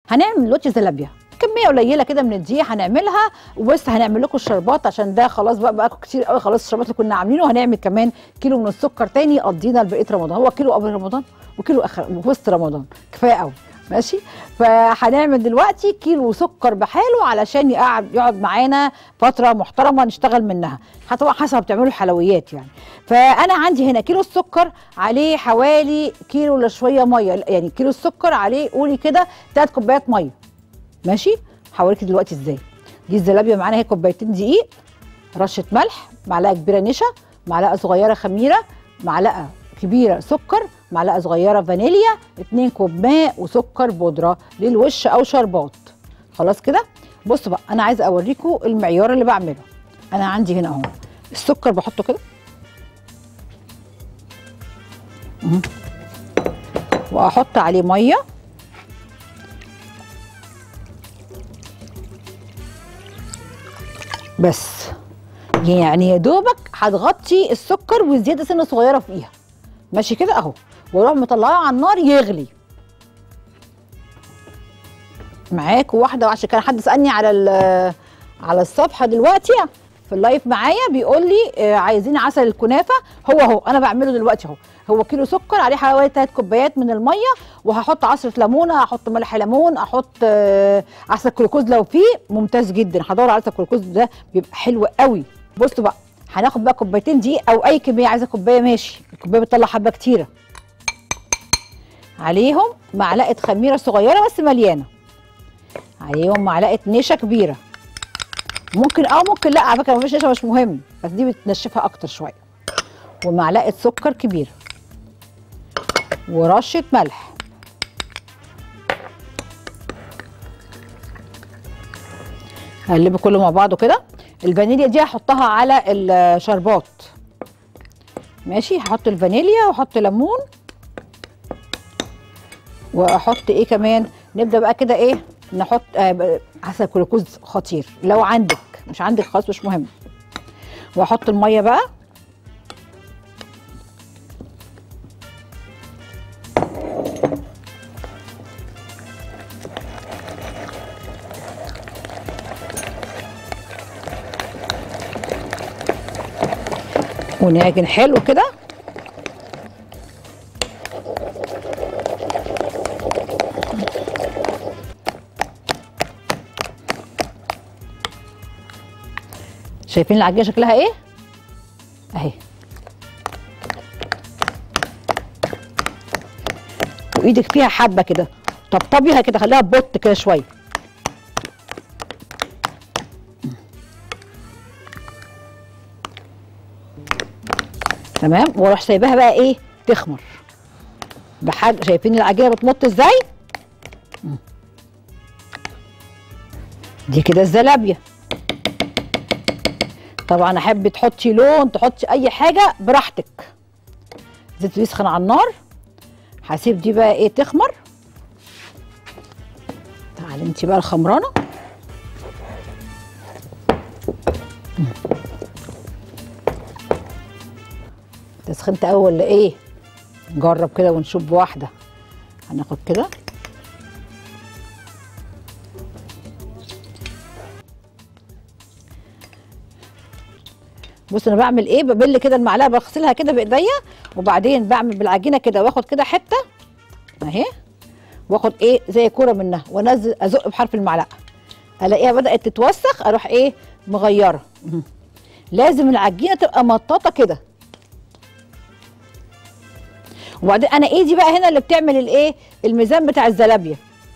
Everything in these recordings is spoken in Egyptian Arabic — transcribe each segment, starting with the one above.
هنعمل دلوقتي زلابيا كميه قليله كده من الدقيق هنعملها وبس هنعمل لكم الشربات عشان ده خلاص بقى بقى كتير قوي خلاص الشربات اللي كنا عاملينه هنعمل كمان كيلو من السكر تاني يقضينا لبقيه رمضان هو كيلو قبل رمضان وكيلو اخر وسط رمضان كفايه قوي ماشي فهنعمل دلوقتي كيلو سكر بحاله علشان يقعد يقعد معانا فتره محترمه نشتغل منها طبعا حسب بتعملوا الحلويات يعني فانا عندي هنا كيلو السكر عليه حوالي كيلو الا شويه ميه يعني كيلو السكر عليه قولي كده ثلاث كوبايات ميه ماشي هوريكي دلوقتي ازاي دي الزلابيه معانا هي كوبايتين دقيق رشه ملح معلقه كبيره نشا معلقه صغيره خميره معلقه كبيره سكر معلقه صغيره فانيليا 2 كوب ماء وسكر بودره للوش او شربات خلاص كده بصوا بقى انا عايزه اوريكم المعيار اللي بعمله انا عندي هنا اهو السكر بحطه كده مم. واحط عليه ميه بس يعني يا دوبك هتغطي السكر والزياده سنه صغيره فيها ماشي كده اهو واروح مطلعاه على النار يغلي معاك واحده عشان كان حد سالني على على الصفحه دلوقتي في اللايف معايا بيقول لي آه عايزين عسل الكنافه هو اهو انا بعمله دلوقتي اهو هو كيلو سكر عليه حوالي 3 كوبايات من الميه وهحط عصره ليمونه احط ملح ليمون احط آه عسل كلوكوز لو فيه ممتاز جدا هدور على عسل الكلوكوز ده بيبقى حلو قوي بصوا بقى هناخد بقى كوبايتين دقيق او اي كميه عايزه كوبايه ماشي الكوبايه بتطلع حبه كتيره عليهم معلقه خميره صغيره بس مليانه عليهم معلقه نشا كبيره ممكن اه ممكن لا على فكره مفيش نشا مش مهم بس دي بتنشفها اكتر شويه ومعلقه سكر كبيره ورشه ملح هقلبه كله مع بعضه كده الفانيليا دي هحطها على الشربات ماشي هحط الفانيليا واحط ليمون واحط ايه كمان نبدا بقى كده ايه نحط آه عسل كلوكوز خطير لو عندك مش عندك خلاص مش مهم واحط الميه بقى ونعجن حلو كده شايفين العجينه شكلها ايه اهي وايدك فيها حبه كده طبطبيها كده خليها بط كده شويه تمام واروح سايباها بقى ايه تخمر بحاجه شايفين العجينه بتمط ازاي دي كده الزلابيه طبعا احب تحطي لون تحطي اي حاجه براحتك زيت يسخن على النار هسيب دي بقى ايه تخمر تعالي انت بقى الخمرانه تسخنت اول ولا ايه نجرب كده ونشوف بواحده هناخد كده بص انا بعمل ايه ببل كده المعلقه بغسلها كده بايديا وبعدين بعمل بالعجينه كده واخد كده حته اهي واخد ايه زي كوره منها وانزل ازق بحرف المعلقه الاقيها بدات تتوسخ اروح ايه مغيره لازم العجينه تبقى مطاطه كده وبعدين انا ايدي بقى هنا اللي بتعمل الايه الميزان بتاع الزلابيه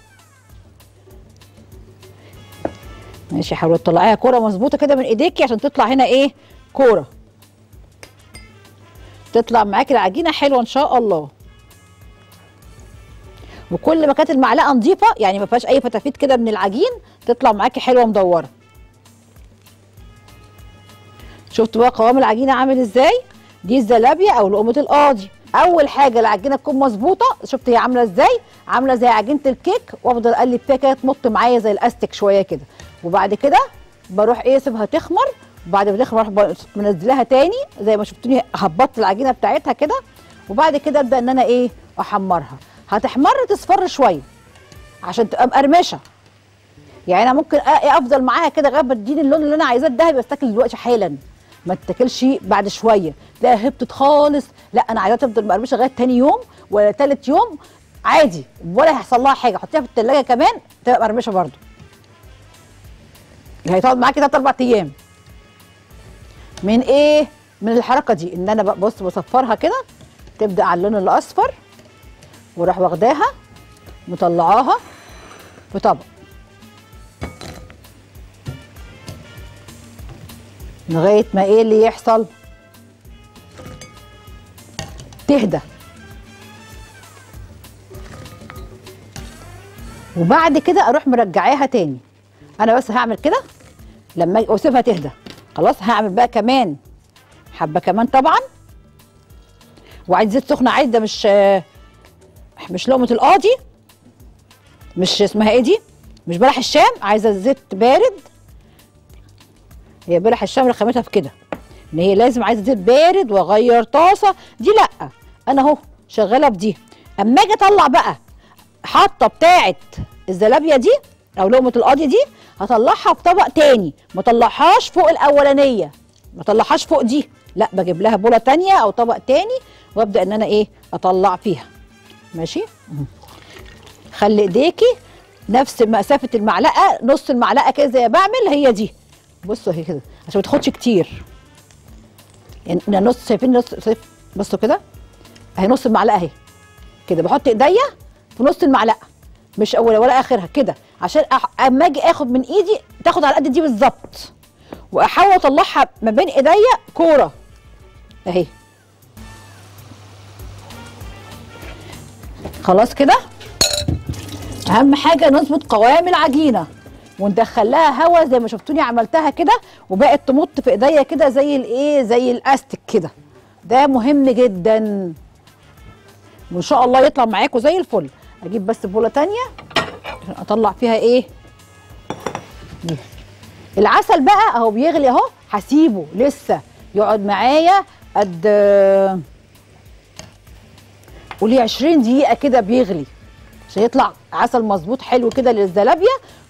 ماشي حاولي تطلعيها كوره مظبوطه كده من ايديكي عشان تطلع هنا ايه كوره تطلع معاكي العجينه حلوه ان شاء الله وكل ما كانت المعلقه نظيفه يعني ما فيهاش اي فتافيت كده من العجين تطلع معاكي حلوه مدوره شفتوا بقى قوام العجينه عامل ازاي دي الزلابيه او لقمه القاضي اول حاجه العجينه تكون مظبوطه شفت هي عامله ازاي عامله زي عجينه الكيك وافضل اقلب فيها كده تمط معايا زي الاستك شويه كده وبعد كده بروح ايه اسيبها تخمر وبعد ما تخمر اروح منزلاها تاني زي ما شفتوني هبطت العجينه بتاعتها كده وبعد كده ابدا ان انا ايه احمرها هتحمر تصفر شويه عشان تبقى مقرمشه يعني انا ممكن أ- افضل معاها كده لغايه ما تديني اللون اللي انا عايزاه الذهبي بس تاكل دلوقتي حالا ما تاكلش بعد شويه تلاقيها هبطت خالص لا انا عايزاها تفضل مقرمشه لغايه تاني يوم ولا تالت يوم عادي ولا هيحصل لها حاجه حطيها في التلاجة كمان تبقى مقرمشه برده هتقعد معاكي تلات اربع ايام من ايه من الحركه دي ان انا بق- بص بصفرها كده تبدا على اللون الاصفر واروح واخداها مطلعاها في طبق لغايه ما ايه اللي يحصل تهدى وبعد كده اروح مرجعاها تاني انا بس هعمل كده لما أجي- واسيبها تهدى خلاص هعمل بقى كمان حبه كمان طبعا وعايز زيت سخنه عايز ده مش مش لقمه القاضي مش اسمها ايه دي مش بلح الشام عايزه زيت بارد هي بلح الشام رخامتها في كده ان هي لازم عايزه زيت بارد واغير طاسه دي لا انا اهو شغاله بدي اما اجي اطلع بقى حاطه بتاعه الزلابيه دي او لقمه القاضي دي هطلعها في طبق تاني ما اطلعهاش فوق الاولانيه ما اطلعهاش فوق دي لا بجيب لها بوله تانية او طبق تاني وابدا ان انا ايه اطلع فيها ماشي مم. خلي ايديكي نفس مسافه المعلقه نص المعلقه كده زي ما بعمل هي دي بصوا هي كده عشان ما تاخدش كتير يعني أنا نص شايفين نص شايف بصوا كده اهي نص المعلقه اهي كده بحط ايديا في نص المعلقه مش اول ولا اخرها كده عشان أح- اما اجي اخد من ايدي تاخد على قد دي بالظبط واحاول اطلعها ما بين ايديا كوره اهي خلاص كده اهم حاجه نظبط قوام العجينه وندخل لها هوا زي ما شفتوني عملتها كده وبقت تمط في ايديا كده زي الايه زي الاستك كده ده مهم جدا وان شاء الله يطلع معاكم زي الفل اجيب بس بوله تانية عشان اطلع فيها ايه دي. العسل بقى اهو بيغلي اهو هسيبه لسه يقعد معايا قد قولي 20 دقيقه كده بيغلي عشان يطلع عسل مظبوط حلو كده للزلابيه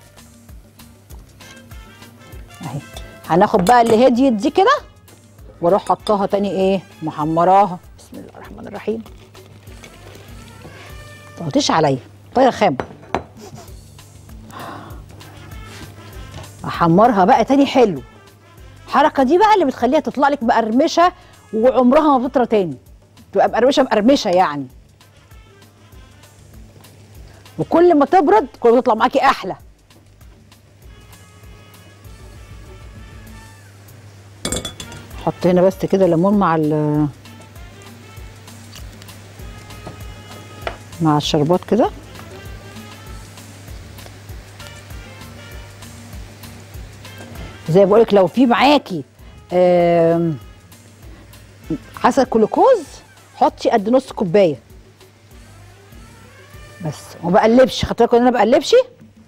اهي هناخد بقى اللي هديت دي كده واروح حطاها تاني ايه محمراها بسم الله الرحمن الرحيم تقعديش عليا طايره خام احمرها بقى تاني حلو الحركه دي بقى اللي بتخليها تطلع لك مقرمشه وعمرها ما بتطرى تاني تبقى مقرمشه مقرمشه يعني وكل ما تبرد كل ما تطلع معاكي احلى حط هنا بس كده ليمون مع ال مع الشربات كده زي ما بقولك لو في معاكي آم، عسل جلوكوز حطي قد نص كوبايه بس وما بقلبش خدت بالكم ان انا بقلبش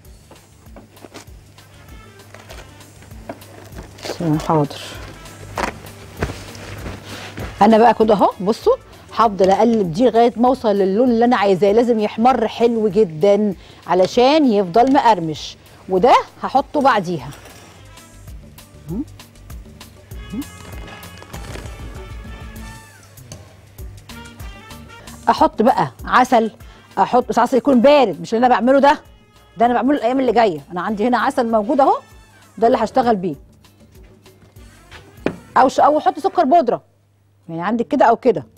بس حاضر انا بقى كده اهو بصوا هفضل اقلب دي لغايه ما اوصل للون اللي انا عايزاه لازم يحمر حلو جدا علشان يفضل مقرمش وده هحطه بعديها م? م? احط بقى عسل احط بس عسل يكون بارد مش اللي انا بعمله ده ده انا بعمله الايام اللي جايه انا عندي هنا عسل موجود اهو ده اللي هشتغل بيه او ش... او احط سكر بودره يعني عندك كده او كده